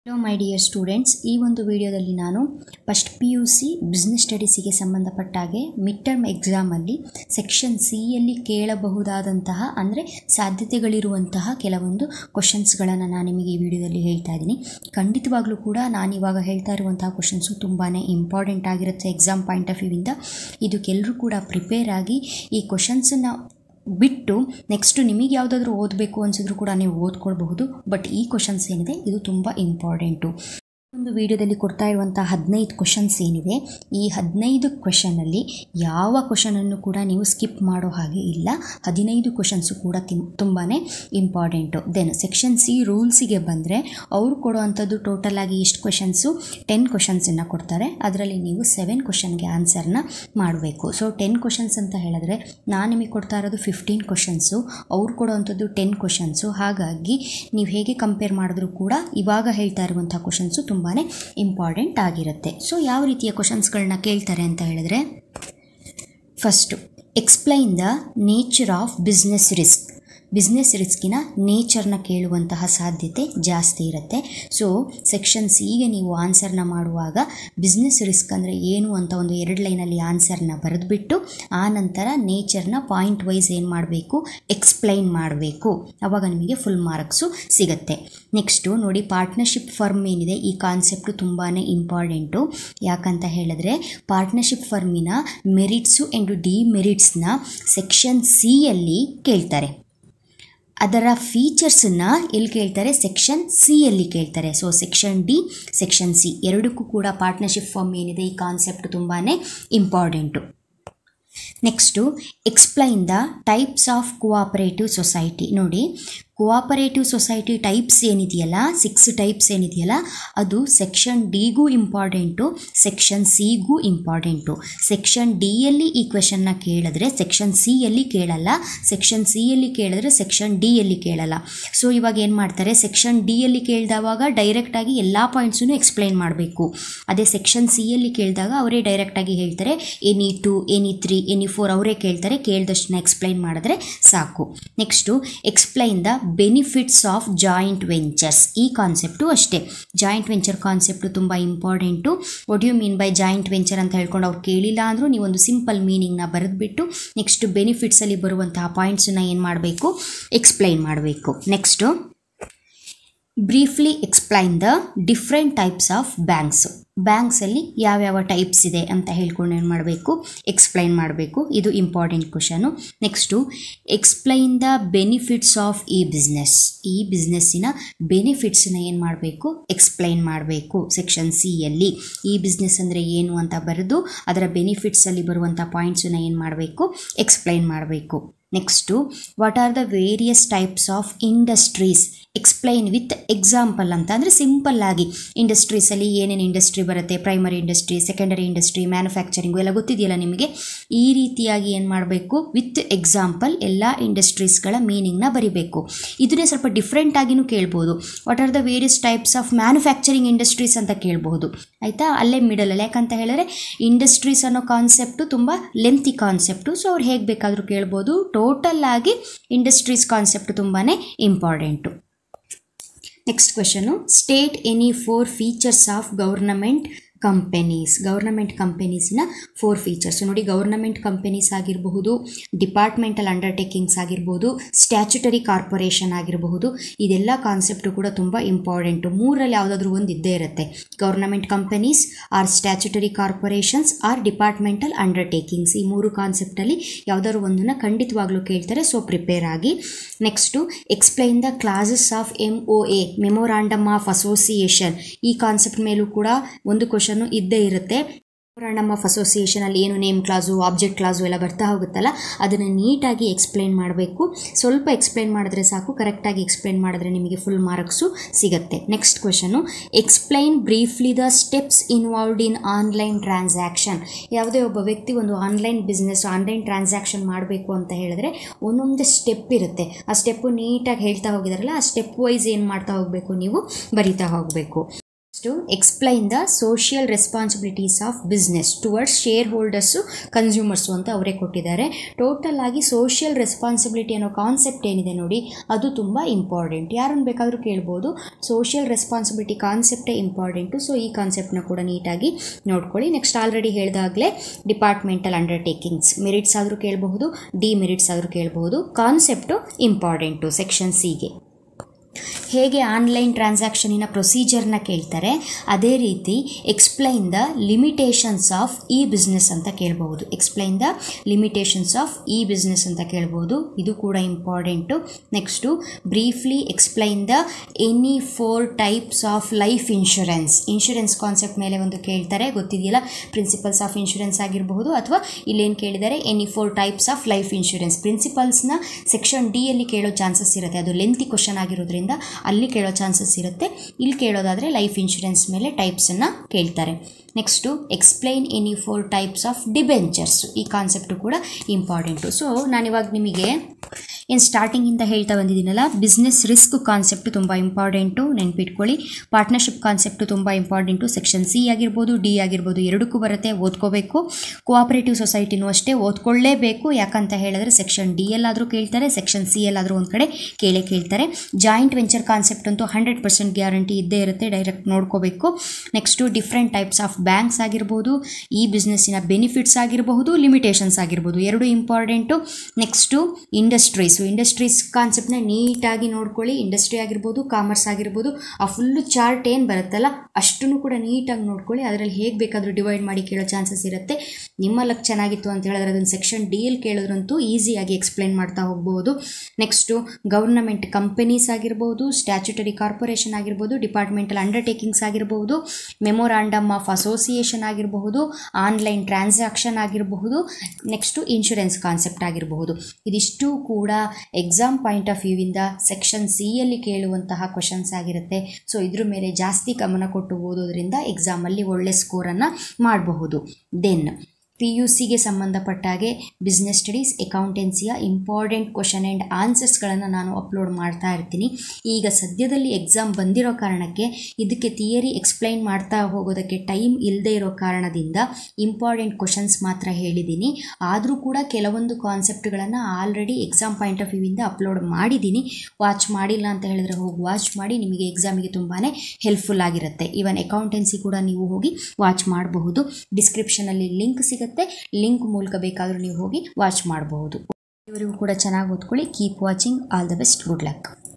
hello my dear students ಈ ಒಂದು ವಿಡಿಯೋದಲ್ಲಿ ನಾನು first P U C business ಸ್ಟಡೀಸಿಗೆ ಸಂಬಂಧಪಟ್ಟ ಹಾಗೆ ಮಿಡ್ ಟರ್ಮ್ ಎಕ್ಸಾಮಲ್ಲಿ ಸೆಕ್ಷನ್ ಸಿಯಲ್ಲಿ ಕೇಳಬಹುದಾದಂತಹ ಅಂದರೆ ಸಾಧ್ಯತೆಗಳಿರುವಂತಹ ಕೆಲವೊಂದು ಕ್ವಶನ್ಸ್ಗಳನ್ನು ನಾನು ನಿಮಗೆ ಈ ವಿಡಿಯೋದಲ್ಲಿ ಹೇಳ್ತಾ ಇದ್ದೀನಿ ಖಂಡಿತವಾಗ್ಲೂ ಕೂಡ ನಾನು ಇವಾಗ ಹೇಳ್ತಾ ಇರುವಂತಹ ಕ್ವಶನ್ಸು ತುಂಬಾ ಇಂಪಾರ್ಟೆಂಟ್ ಆಗಿರುತ್ತೆ ಎಕ್ಸಾಮ್ ಪಾಯಿಂಟ್ ಆಫ್ ವ್ಯೂವಿಂದ ಇದಕ್ಕೆಲ್ಲರೂ ಕೂಡ ಪ್ರಿಪೇರ್ ಆಗಿ ಈ ಕ್ವಶನ್ಸನ್ನು ಬಿಟ್ಟು ನೆಕ್ಸ್ಟು ನಿಮಗೆ ಯಾವುದಾದ್ರೂ ಓದಬೇಕು ಅನಿಸಿದ್ರು ಕೂಡ ನೀವು ಓದ್ಕೊಳ್ಬಹುದು ಬಟ್ ಈ ಕ್ವಶನ್ಸ್ ಏನಿದೆ ಇದು ತುಂಬ ಇಂಪಾರ್ಟೆಂಟು ಒಂದು ವಿಡಿಯೋದಲ್ಲಿ ಕೊಡ್ತಾ ಇರುವಂಥ ಹದಿನೈದು ಕ್ವಶನ್ಸ್ ಏನಿದೆ ಈ ಹದಿನೈದು ಕ್ವಶನಲ್ಲಿ ಯಾವ ಕ್ವಶನನ್ನು ಕೂಡ ನೀವು ಸ್ಕಿಪ್ ಮಾಡೋ ಹಾಗೆ ಇಲ್ಲ ಹದಿನೈದು ಕ್ವಶನ್ಸು ಕೂಡ ತಿಮ್ ತುಂಬಾ ಇಂಪಾರ್ಟೆಂಟು ದೆನ್ ಸೆಕ್ಷನ್ ಸಿ ರೂಲ್ಸಿಗೆ ಬಂದರೆ ಅವರು ಕೊಡುವಂಥದ್ದು ಟೋಟಲ್ ಆಗಿ ಎಷ್ಟು ಕ್ವಶನ್ಸು ಟೆನ್ ಕ್ವಶನ್ಸನ್ನು ಕೊಡ್ತಾರೆ ಅದರಲ್ಲಿ ನೀವು ಸೆವೆನ್ ಕ್ವಶನ್ಗೆ ಆನ್ಸರ್ನ ಮಾಡಬೇಕು ಸೊ ಟೆನ್ ಕ್ವಶನ್ಸ್ ಅಂತ ಹೇಳಿದ್ರೆ ನಾನು ನಿಮಗೆ ಕೊಡ್ತಾ ಇರೋದು ಫಿಫ್ಟೀನ್ ಕ್ವಶನ್ಸು ಅವ್ರು ಕೊಡುವಂಥದ್ದು ಟೆನ್ ಕ್ವಶನ್ಸು ಹಾಗಾಗಿ ನೀವು ಹೇಗೆ ಕಂಪೇರ್ ಮಾಡಿದ್ರೂ ಕೂಡ ಇವಾಗ ಹೇಳ್ತಾ ಇರುವಂಥ ಕ್ವಶನ್ಸು ತುಂಬಾ ಇಂಪಾರ್ಟೆಂಟ್ ಆಗಿರುತ್ತೆ ಸೊ ಯಾವ ರೀತಿಯ ಕ್ವಶನ್ಸ್ಗಳನ್ನ ಕೇಳ್ತಾರೆ ಅಂತ ಹೇಳಿದ್ರೆ first explain the nature of business risk business ರಿಸ್ಕಿನ ನೇಚರ್ನ ಕೇಳುವಂತಹ ಸಾಧ್ಯತೆ ಜಾಸ್ತಿ ಇರುತ್ತೆ ಸೊ ಸೆಕ್ಷನ್ ಸಿಗೆ ನೀವು ಆನ್ಸರ್ನ ಮಾಡುವಾಗ ಬಿಸ್ನೆಸ್ ರಿಸ್ಕ್ ಅಂದರೆ ಏನು ಅಂತ ಒಂದು ಎರಡು ಲೈನಲ್ಲಿ ಆನ್ಸರ್ನ ಬರೆದುಬಿಟ್ಟು ಆ ನಂತರ ನೇಚರ್ನ ಪಾಯಿಂಟ್ ವೈಸ್ ಏನು ಮಾಡಬೇಕು ಎಕ್ಸ್ಪ್ಲೈನ್ ಮಾಡಬೇಕು ಆವಾಗ ನಿಮಗೆ ಫುಲ್ ಮಾರ್ಕ್ಸು ಸಿಗುತ್ತೆ ನೆಕ್ಸ್ಟು ನೋಡಿ ಪಾರ್ಟ್ನರ್ಶಿಪ್ ಫರ್ಮ್ ಏನಿದೆ ಈ ಕಾನ್ಸೆಪ್ಟು ತುಂಬಾ ಇಂಪಾರ್ಟೆಂಟು ಯಾಕಂತ ಹೇಳಿದ್ರೆ ಪಾರ್ಟ್ನರ್ಶಿಪ್ ಫರ್ಮಿನ ಮೆರಿಟ್ಸು ಆ್ಯಂಡ್ ಡಿಮೆರಿಟ್ಸ್ನ ಸೆಕ್ಷನ್ ಸಿಯಲ್ಲಿ ಕೇಳ್ತಾರೆ ಅದರ ಫೀಚರ್ಸನ್ನು ಎಲ್ಲಿ ಕೇಳ್ತಾರೆ ಸೆಕ್ಷನ್ ಸಿಯಲ್ಲಿ ಕೇಳ್ತಾರೆ so section D section C ಎರಡಕ್ಕೂ ಕೂಡ ಪಾರ್ಟ್ನರ್ಶಿಪ್ ಫಾರ್ಮ್ ಏನಿದೆ ಈ ಕಾನ್ಸೆಪ್ಟ್ ತುಂಬಾ important next explain the types of cooperative society ನೋಡಿ ಕೋಆಪರೇಟಿವ್ ಸೊಸೈಟಿ ಟೈಪ್ಸ್ ಏನಿದೆಯಲ್ಲ ಸಿಕ್ಸ್ ಟೈಪ್ಸ್ ಏನಿದೆಯಲ್ಲ ಅದು ಸೆಕ್ಷನ್ ಡಿಗೂ ಇಂಪಾರ್ಟೆಂಟು ಸೆಕ್ಷನ್ ಸಿಗೂ ಇಂಪಾರ್ಟೆಂಟು ಸೆಕ್ಷನ್ ಡಿಯಲ್ಲಿ ಈ ಕ್ವೆಶನ್ನ ಕೇಳಿದ್ರೆ ಸೆಕ್ಷನ್ ಸಿಯಲ್ಲಿ ಕೇಳಲ್ಲ ಸೆಕ್ಷನ್ ಸಿಯಲ್ಲಿ ಕೇಳಿದ್ರೆ ಸೆಕ್ಷನ್ ಡಿಯಲ್ಲಿ ಕೇಳಲ್ಲ ಸೊ ಇವಾಗ ಏನು ಮಾಡ್ತಾರೆ ಸೆಕ್ಷನ್ ಡಿಯಲ್ಲಿ ಕೇಳಿದವಾಗ ಡೈರೆಕ್ಟಾಗಿ ಎಲ್ಲ ಪಾಯಿಂಟ್ಸನ್ನು ಎಕ್ಸ್ಪ್ಲೈನ್ ಮಾಡಬೇಕು ಅದೇ ಸೆಕ್ಷನ್ ಸಿಯಲ್ಲಿ ಕೇಳಿದಾಗ ಅವರೇ ಡೈರೆಕ್ಟಾಗಿ ಹೇಳ್ತಾರೆ any two any three any four ಅವರೇ ಕೇಳ್ತಾರೆ ಕೇಳಿದಷ್ಟನ್ನ ಎಕ್ಸ್ಪ್ಲೈನ್ ಮಾಡಿದ್ರೆ ಸಾಕು next explain the benefits of joint ventures ಈ ಕಾನ್ಸೆಪ್ಟು ಅಷ್ಟೇ ಜಾಯಿಂಟ್ ವೆಂಚರ್ ಕಾನ್ಸೆಪ್ಟು ತುಂಬ important what you mean by joint venture ಅಂತ ಹೇಳ್ಕೊಂಡು ಅವ್ರು ಕೇಳಿಲ್ಲ ಅಂದರೂ ನೀವೊಂದು ಸಿಂಪಲ್ ಮೀನಿಂಗ್ನ ಬರೆದ್ಬಿಟ್ಟು ನೆಕ್ಸ್ಟ್ ಬೆನಿಫಿಟ್ಸಲ್ಲಿ ಬರುವಂತಹ ಪಾಯಿಂಟ್ಸನ್ನ ಏನು ಮಾಡಬೇಕು ಎಕ್ಸ್ಪ್ಲೈನ್ ಮಾಡಬೇಕು next briefly explain the different types of banks ಬ್ಯಾಂಕ್ಸಲ್ಲಿ ಯಾವ್ಯಾವ ಟೈಪ್ಸ್ ಇದೆ ಅಂತ ಹೇಳ್ಕೊಂಡು ಏನು ಮಾಡಬೇಕು ಎಕ್ಸ್ಪ್ಲೈನ್ ಮಾಡಬೇಕು ಇದು important question next explain the benefits of ಈ ಬಿಸ್ನೆಸ್ ಈ ಬಿಸ್ನೆಸ್ಸಿನ ಬೆನಿಫಿಟ್ಸನ್ನ ಏನು ಮಾಡಬೇಕು ಎಕ್ಸ್ಪ್ಲೈನ್ ಮಾಡಬೇಕು ಸೆಕ್ಷನ್ ಸಿಯಲ್ಲಿ ಈ ಬಿಸ್ನೆಸ್ ಅಂದರೆ ಏನು ಅಂತ ಬರೆದು ಅದರ ಬೆನಿಫಿಟ್ಸಲ್ಲಿ ಬರುವಂಥ ಪಾಯಿಂಟ್ಸನ್ನ ಏನು ಮಾಡಬೇಕು ಎಕ್ಸ್ಪ್ಲೈನ್ ಮಾಡಬೇಕು next what are the various types of industries explain with example ಅಂತ ಅಂದರೆ ಸಿಂಪಲ್ ಆಗಿ ಇಂಡಸ್ಟ್ರೀಸಲ್ಲಿ ಏನೇನು ಇಂಡಸ್ಟ್ರಿ ಬರುತ್ತೆ primary industry secondary industry manufacturing ಎಲ್ಲ ಗೊತ್ತಿದೆಯಲ್ಲ ನಿಮಗೆ ಈ ರೀತಿಯಾಗಿ ಏನು ಮಾಡಬೇಕು ವಿತ್ ಎಕ್ಸಾಂಪಲ್ ಎಲ್ಲ ಇಂಡಸ್ಟ್ರೀಸ್ಗಳ ಮೀನಿಂಗ್ನ ಬರಿಬೇಕು ಇದನ್ನೇ ಸ್ವಲ್ಪ ಡಿಫ್ರೆಂಟ್ ಆಗಿನೂ ಕೇಳ್ಬೋದು what are the various types of manufacturing industries ಅಂತ ಕೇಳ್ಬೋದು ಆಯಿತಾ ಅಲ್ಲೇ ಮಿಡಲಲ್ಲಿ ಯಾಕಂತ ಹೇಳಿದ್ರೆ ಇಂಡಸ್ಟ್ರೀಸ್ ಅನ್ನೋ ಕಾನ್ಸೆಪ್ಟು ತುಂಬ ಲೆಂತಿ ಕಾನ್ಸೆಪ್ಟು ಸೊ ಅವ್ರು ಹೇಗೆ ಬೇಕಾದರೂ ಕೇಳ್ಬೋದು ಟೋಟಲ್ ಆಗಿ ಇಂಡಸ್ಟ್ರೀಸ್ ಕಾನ್ಸೆಪ್ಟ್ ತುಂಬಾ important next question state any four features of government companies government ಕಂಪೆನೀಸಿನ ಫೋರ್ ಫೀಚರ್ಸ್ ನೋಡಿ ಗೌರ್ನಮೆಂಟ್ ಕಂಪೆನೀಸ್ ಆಗಿರಬಹುದು ಡಿಪಾರ್ಟ್ಮೆಂಟಲ್ ಅಂಡರ್ಟೇಕಿಂಗ್ಸ್ ಆಗಿರ್ಬೋದು ಸ್ಟ್ಯಾಚ್ಯುಟರಿ ಕಾರ್ಪೊರೇಷನ್ ಆಗಿರಬಹುದು ಇದೆಲ್ಲ ಕಾನ್ಸೆಪ್ಟು ಕೂಡ ತುಂಬ ಇಂಪಾರ್ಟೆಂಟು ಮೂರಲ್ಲಿ ಯಾವುದಾದ್ರೂ ಒಂದು ಇದ್ದೇ ಇರುತ್ತೆ government companies or statutory corporations or departmental undertakings ಈ ಮೂರು ಕಾನ್ಸೆಪ್ಟಲ್ಲಿ ಯಾವುದಾದ್ರು ಒಂದನ್ನು ಖಂಡಿತವಾಗ್ಲೂ ಕೇಳ್ತಾರೆ ಸೊ ಪ್ರಿಪೇರ್ ಆಗಿ next explain the clauses of M O A memorandum of association ಈ ಕಾನ್ಸೆಪ್ಟ್ ಮೇಲೂ ಕೂಡ ಒಂದು ಕ್ವಶನು ಇದ್ದೇ ಇರುತ್ತೆ ಮೆಮೊರಾಂಡಮ್ ಆಫ್ ಅಸೋಸಿಯೇಷನಲ್ಲಿ ಏನು ನೇಮ್ ಕ್ಲಾಸು ಆಬ್ಜೆಕ್ಟ್ ಕ್ಲಾಸು ಎಲ್ಲ ಬರ್ತಾ ಹೋಗುತ್ತಲ್ಲ ಅದನ್ನು ನೀಟಾಗಿ ಎಕ್ಸ್ಪ್ಲೈನ್ ಮಾಡಬೇಕು ಸ್ವಲ್ಪ ಎಕ್ಸ್ಪ್ಲೈನ್ ಮಾಡಿದ್ರೆ ಸಾಕು ಕರೆಕ್ಟಾಗಿ ಎಕ್ಸ್ಪ್ಲೈನ್ ಮಾಡಿದ್ರೆ ನಿಮಗೆ ಫುಲ್ ಮಾರ್ಕ್ಸು ಸಿಗುತ್ತೆ next question explain briefly the steps involved in online transaction ಯಾವುದೇ ಒಬ್ಬ ವ್ಯಕ್ತಿ ಒಂದು ಆನ್ಲೈನ್ ಬಿಸ್ನೆಸ್ ಆನ್ಲೈನ್ ಟ್ರಾನ್ಸಾಕ್ಷನ್ ಮಾಡಬೇಕು ಅಂತ ಹೇಳಿದ್ರೆ ಒಂದೊಂದು ಸ್ಟೆಪ್ ಇರುತ್ತೆ ಆ ಸ್ಟೆಪ್ಪು ನೀಟಾಗಿ ಹೇಳ್ತಾ ಹೋಗಿದಾರಲ್ಲ ಆ ಸ್ಟೆಪ್ ವೈಸ್ ಏನು ಮಾಡ್ತಾ ಹೋಗಬೇಕು ನೀವು ಬರಿತಾ ಹೋಗಬೇಕು to explain the social responsibilities of business towards shareholders consumers ಅಂತ ಅವರೇ ಕೊಟ್ಟಿದ್ದಾರೆ ಟೋಟಲ್ ಆಗಿ ಸೋಷಿಯಲ್ ರೆಸ್ಪಾನ್ಸಿಬಿಲಿಟಿ ಅನ್ನೋ ಕಾನ್ಸೆಪ್ಟ್ ಏನಿದೆ ನೋಡಿ ಅದು ತುಂಬ ಇಂಪಾರ್ಟೆಂಟ್ ಯಾರನ್ನು ಬೇಕಾದರೂ ಕೇಳ್ಬೋದು ಸೋಷಿಯಲ್ ರೆಸ್ಪಾನ್ಸಿಬಿಲಿಟಿ ಕಾನ್ಸೆಪ್ಟೇ ಇಂಪಾರ್ಟೆಂಟು ಸೊ ಈ ಕಾನ್ಸೆಪ್ಟ್ನ ಕೂಡ ನೀಟಾಗಿ ನೋಡ್ಕೊಳ್ಳಿ ನೆಕ್ಸ್ಟ್ ಆಲ್ರೆಡಿ ಹೇಳಿದಾಗಲೇ ಡಿಪಾರ್ಟ್ಮೆಂಟಲ್ ಅಂಡರ್ಟೇಕಿಂಗ್ಸ್ ಮೆರಿಟ್ಸ್ ಆದರೂ ಕೇಳಬಹುದು ಡಿ ಮೆರಿಟ್ಸ್ ಆದರೂ ಕೇಳಬಹುದು ಕಾನ್ಸೆಪ್ಟು ಇಂಪಾರ್ಟೆಂಟು ಸೆಕ್ಷನ್ ಸಿಗೆ ಹೇಗೆ ಆನ್ಲೈನ್ ಟ್ರಾನ್ಸಾಕ್ಷನಿನ ಪ್ರೊಸೀಜರ್ನ ಕೇಳ್ತಾರೆ ಅದೇ ರೀತಿ explain the limitations of e business ಅಂತ ಕೇಳ್ಬೋದು explain the limitations of e business ಅಂತ ಕೇಳ್ಬೋದು ಇದು ಕೂಡ important next briefly explain the any four types of life insurance insurance concept ಮೇಲೆ ಒಂದು ಕೇಳ್ತಾರೆ ಗೊತ್ತಿದೆಯಲ್ಲ ಪ್ರಿನ್ಸಿಪಲ್ಸ್ ಆಫ್ ಇನ್ಶೂರೆನ್ಸ್ ಆಗಿರಬಹುದು ಅಥವಾ ಇಲ್ಲೇನು ಕೇಳಿದ್ದಾರೆ any four types of life insurance ಪ್ರಿನ್ಸಿಪಲ್ಸ್ನ ಸೆಕ್ಷನ್ ಡಿಯಲ್ಲಿ ಕೇಳೋ ಚಾನ್ಸಸ್ ಇರುತ್ತೆ ಅದು ಲೆಂತಿ ಕ್ವಶನ್ ಆಗಿರೋದ್ರಿಂದ ಅಲ್ಲಿ ಕೇಳೋ ಚಾನ್ಸಸ್ ಇರುತ್ತೆ ಇಲ್ಲಿ ಕೇಳೋದಾದರೆ ಲೈಫ್ ಇನ್ಶೂರೆನ್ಸ್ ಮೇಲೆ ಟೈಪ್ಸನ್ನು ಕೇಳ್ತಾರೆ next explain any four types of debentures ಈ ಕಾನ್ಸೆಪ್ಟು ಕೂಡ ಇಂಪಾರ್ಟೆಂಟು ಸೊ ನಾನಿವಾಗ ನಿಮಗೆ ಏನು ಸ್ಟಾರ್ಟಿಂಗಿಂದ ಹೇಳ್ತಾ ಬಂದಿದ್ದೀನಲ್ಲ ಬಿಸ್ನೆಸ್ ರಿಸ್ಕ್ ಕಾನ್ಸೆಪ್ಟು ತುಂಬ ಇಂಪಾರ್ಟೆಂಟು ನೆನ್ಪಿಟ್ಕೊಳ್ಳಿ ಪಾರ್ಟ್ನರ್ಶಿಪ್ ಕಾನ್ಸೆಪ್ಟು ತುಂಬ ಇಂಪಾರ್ಟೆಂಟು ಸೆಕ್ಷನ್ ಸಿ ಆಗಿರ್ಬೋದು ಡಿ ಆಗಿರ್ಬೋದು ಎರಡಕ್ಕೂ ಬರುತ್ತೆ ಓದ್ಕೋಬೇಕು ಕೋಆಪರೇಟಿವ್ ಸೊಸೈಟಿನೂ ಅಷ್ಟೇ ಓದ್ಕೊಳ್ಳೇಬೇಕು ಯಾಕಂತ ಹೇಳಿದ್ರೆ ಸೆಕ್ಷನ್ ಡಿ ಎಲ್ಲಾದರೂ ಕೇಳ್ತಾರೆ ಸೆಕ್ಷನ್ ಸಿ ಎಲ್ಲಾದರೂ ಒಂದು ಕಡೆ ಕೇಳೇ ಕೇಳ್ತಾರೆ ಜಾಯಿಂಟ್ ವೆಂಚರ್ ಕಾನ್ಸೆಪ್ಟ್ ಅಂತೂ ಹಂಡ್ರೆಡ್ ಪರ್ಸೆಂಟ್ ಗ್ಯಾರಂಟಿ ಇದ್ದೇ ಇರುತ್ತೆ ಡೈರೆಕ್ಟ್ ನೋಡ್ಕೋಬೇಕು next different types of banks ಆಗಿರ್ಬೋದು ಈ ಬಿಸ್ನೆಸ್ಸಿನ ಬೆನಿಫಿಟ್ಸ್ ಆಗಿರಬಹುದು ಲಿಮಿಟೇಷನ್ಸ್ ಆಗಿರ್ಬೋದು ಎರಡು ಇಂಪಾರ್ಟೆಂಟು ನೆಕ್ಸ್ಟು ಇಂಡಸ್ಟ್ರೀಸು ಇಂಡಸ್ಟ್ರೀಸ್ ಕಾನ್ಸೆಪ್ಟ್ನ ನೀಟಾಗಿ ನೋಡ್ಕೊಳ್ಳಿ ಇಂಡಸ್ಟ್ರಿ ಆಗಿರ್ಬೋದು ಕಾಮರ್ಸ್ ಆಗಿರ್ಬೋದು ಆ ಫುಲ್ಲು ಚಾರ್ಟ್ ಏನು ಬರುತ್ತಲ್ಲ ಅಷ್ಟನ್ನು ಕೂಡ ನೀಟಾಗಿ ನೋಡ್ಕೊಳ್ಳಿ ಅದರಲ್ಲಿ ಹೇಗೆ ಬೇಕಾದರೂ ಡಿವೈಡ್ ಮಾಡಿ ಕೇಳೋ ಚಾನ್ಸಸ್ ಇರುತ್ತೆ ನಿಮ್ಮ ಲಕ್ ಚೆನ್ನಾಗಿತ್ತು ಅಂತ ಹೇಳಿದ್ರೆ ಅದನ್ನು ಸೆಕ್ಷನ್ ಡಿ ಎಲ್ ಕೇಳಿದ್ರಂತೂ ಈಸಿಯಾಗಿ ಎಕ್ಸ್ಪ್ಲೈನ್ ಮಾಡ್ತಾ ಹೋಗ್ಬೋದು ನೆಕ್ಸ್ಟು ಗೌರ್ನಮೆಂಟ್ ಕಂಪನೀಸ್ ಆಗಿರ್ಬೋದು ಸ್ಟ್ಯಾಚ್ಯುಟರಿ ಕಾರ್ಪೊರೇಷನ್ ಆಗಿರ್ಬೋದು ಡಿಪಾರ್ಟ್ಮೆಂಟಲ್ ಅಂಡರ್ಟೇಕಿಂಗ್ಸ್ ಆಗಿರ್ಬೋದು ಮೆಮೊರಾಂಡಮ್ ಆಫ್ ಅಸೋಸಿಯೇಷನ್ ಆಗಿರಬಹುದು ಆನ್ಲೈನ್ ಟ್ರಾನ್ಸಾಕ್ಷನ್ ಆಗಿರಬಹುದು ನೆಕ್ಸ್ಟು ಇನ್ಶೂರೆನ್ಸ್ ಕಾನ್ಸೆಪ್ಟ್ ಆಗಿರಬಹುದು ಇದಿಷ್ಟು ಕೂಡ ಎಕ್ಸಾಮ್ ಪಾಯಿಂಟ್ ಆಫ್ ವ್ಯೂವಿಂದ ಸೆಕ್ಷನ್ ಸಿ ಯಲ್ಲಿ ಕೇಳುವಂತಹ ಕ್ವಶನ್ಸ್ ಆಗಿರುತ್ತೆ ಸೊ ಇದ್ರ ಮೇಲೆ ಜಾಸ್ತಿ ಗಮನ ಕೊಟ್ಟು ಓದೋದ್ರಿಂದ ಎಕ್ಸಾಮಲ್ಲಿ ಒಳ್ಳೆ ಸ್ಕೋರನ್ನು ಮಾಡಬಹುದು ದೆನ್ ಪಿ ಯು ಸಿಗೆ ಸಂಬಂಧಪಟ್ಟಾಗೆ ಬಿಸ್ನೆಸ್ ಸ್ಟಡೀಸ್ ಅಕೌಂಟೆನ್ಸಿಯ ಇಂಪಾರ್ಟೆಂಟ್ ಕ್ವಶನ್ ಆ್ಯಂಡ್ ಆನ್ಸರ್ಸ್ಗಳನ್ನು ನಾನು ಅಪ್ಲೋಡ್ ಮಾಡ್ತಾ ಇರ್ತೀನಿ ಈಗ ಸದ್ಯದಲ್ಲಿ ಎಕ್ಸಾಮ್ ಬಂದಿರೋ ಕಾರಣಕ್ಕೆ ಇದಕ್ಕೆ ಥಿಯರಿ ಎಕ್ಸ್ಪ್ಲೈನ್ ಮಾಡ್ತಾ ಹೋಗೋದಕ್ಕೆ ಟೈಮ್ ಇಲ್ಲದೆ ಇರೋ ಕಾರಣದಿಂದ ಇಂಪಾರ್ಟೆಂಟ್ ಕ್ವಶನ್ಸ್ ಮಾತ್ರ ಹೇಳಿದ್ದೀನಿ ಆದರೂ ಕೂಡ ಕೆಲವೊಂದು ಕಾನ್ಸೆಪ್ಟ್ಗಳನ್ನು ಆಲ್ರೆಡಿ ಎಕ್ಸಾಮ್ ಪಾಯಿಂಟ್ ಆಫ್ ವ್ಯೂವಿಂದ ಅಪ್ಲೋಡ್ ಮಾಡಿದ್ದೀನಿ ವಾಚ್ ಮಾಡಿಲ್ಲ ಅಂತ ಹೇಳಿದ್ರೆ ಹೋಗಿ ವಾಚ್ ಮಾಡಿ ನಿಮಗೆ ಎಕ್ಸಾಮಿಗೆ ತುಂಬಾ ಹೆಲ್ಪ್ಫುಲ್ ಆಗಿರುತ್ತೆ ಈವನ್ ಅಕೌಂಟೆನ್ಸಿ ಕೂಡ ನೀವು ಹೋಗಿ ವಾಚ್ ಮಾಡಬಹುದು ಡಿಸ್ಕ್ರಿಪ್ಷನಲ್ಲಿ ಲಿಂಕ್ ಸಿಗುತ್ತೆ ಲಿಂಕ್ ಮೂಲಕ ಬೇಕಾದರೂ ನೀವು ಹೋಗಿ ವಾಚ್ ಮಾಡಬಹುದು ಇವರಿಗೂ ಕೂಡ ಚೆನ್ನಾಗಿ ಓದ್ಕೊಳ್ಳಿ keep watching all the best good luck